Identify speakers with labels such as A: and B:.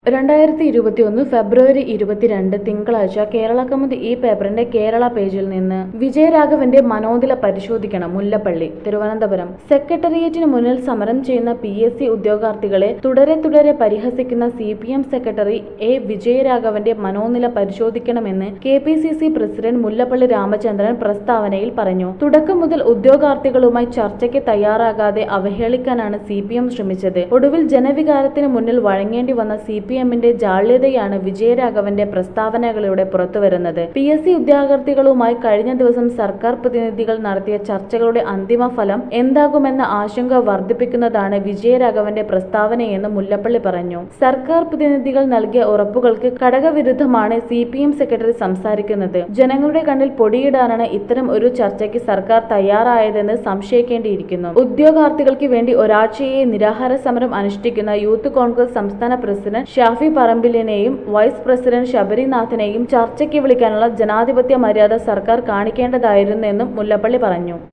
A: രണ്ടായിരത്തി ഇരുപത്തിയൊന്ന് ഫെബ്രുവരി ഇരുപത്തിരണ്ട് തിങ്കളാഴ്ച കേരള കൗമുദി ഈ പേപ്പറിന്റെ കേരള പേജിൽ നിന്ന് വിജയരാഘവന്റെ മനോനില പരിശോധിക്കണം മുല്ലപ്പള്ളി തിരുവനന്തപുരം സെക്രട്ടേറിയറ്റിന് മുന്നിൽ സമരം ചെയ്യുന്ന പി എസ് സി ഉദ്യോഗാർത്ഥികളെ തുടരെ തുടരെ പരിഹസിക്കുന്ന C P M secretary A വിജയരാഘവന്റെ മനോനില പരിശോധിക്കണമെന്ന് K P C C president Mullappally Ramachandran പ്രസ്താവനയിൽ പറഞ്ഞു തുടക്കം മുതൽ ഉദ്യോഗാർത്ഥികളുമായി ചർച്ചയ്ക്ക് തയ്യാറാകാതെ അവഹേളിക്കാനാണ് സി പി എം ശ്രമിച്ചത് ഒടുവിൽ ജനവികാരത്തിന് മുന്നിൽ വഴങ്ങേണ്ടി വന്ന സി പി എമ്മിന്റെ ജാള്യതയാണ് വിജയരാഘവന്റെ പ്രസ്താവനകളിലൂടെ പുറത്തുവരുന്നത് പി എസ് സി ഉദ്യോഗാർത്ഥികളുമായി കഴിഞ്ഞ ദിവസം സർക്കാർ പ്രതിനിധികൾ നടത്തിയ ചർച്ചകളുടെ അന്തിമ ഫലം എന്താകുമെന്ന ആശങ്ക വർദ്ധിപ്പിക്കുന്നതാണ് വിജയരാഘവന്റെ പ്രസ്താവനയെന്ന് മുല്ലപ്പള്ളി പറഞ്ഞു സർക്കാർ പ്രതിനിധികൾ നൽകിയ ഉറപ്പുകൾക്ക് ഘടകവിരുദ്ധമാണ് സി പി എം സെക്രട്ടറി സംസാരിക്കുന്നത് ജനങ്ങളുടെ കണ്ണിൽ പൊടിയിടാനാണ് ഇത്തരം ഒരു ചർച്ചയ്ക്ക് സർക്കാർ തയ്യാറായതെന്ന് സംശയിക്കേണ്ടിയിരിക്കുന്നു ഉദ്യോഗാർത്ഥികൾക്ക് വേണ്ടി ഒരാഴ്ചയെ നിരാഹാര സമരം അനുഷ്ഠിക്കുന്ന യൂത്ത് കോൺഗ്രസ് സംസ്ഥാന പ്രസിഡന്റ് ഷാഫി പറമ്പിലിനെയും വൈസ് പ്രസിഡന്റ് ശബരിനാഥിനെയും ചർച്ചയ്ക്ക് വിളിക്കാനുള്ള ജനാധിപത്യ മര്യാദ സർക്കാർ കാണിക്കേണ്ടതായിരുന്നെന്നും മുല്ലപ്പള്ളി പറഞ്ഞു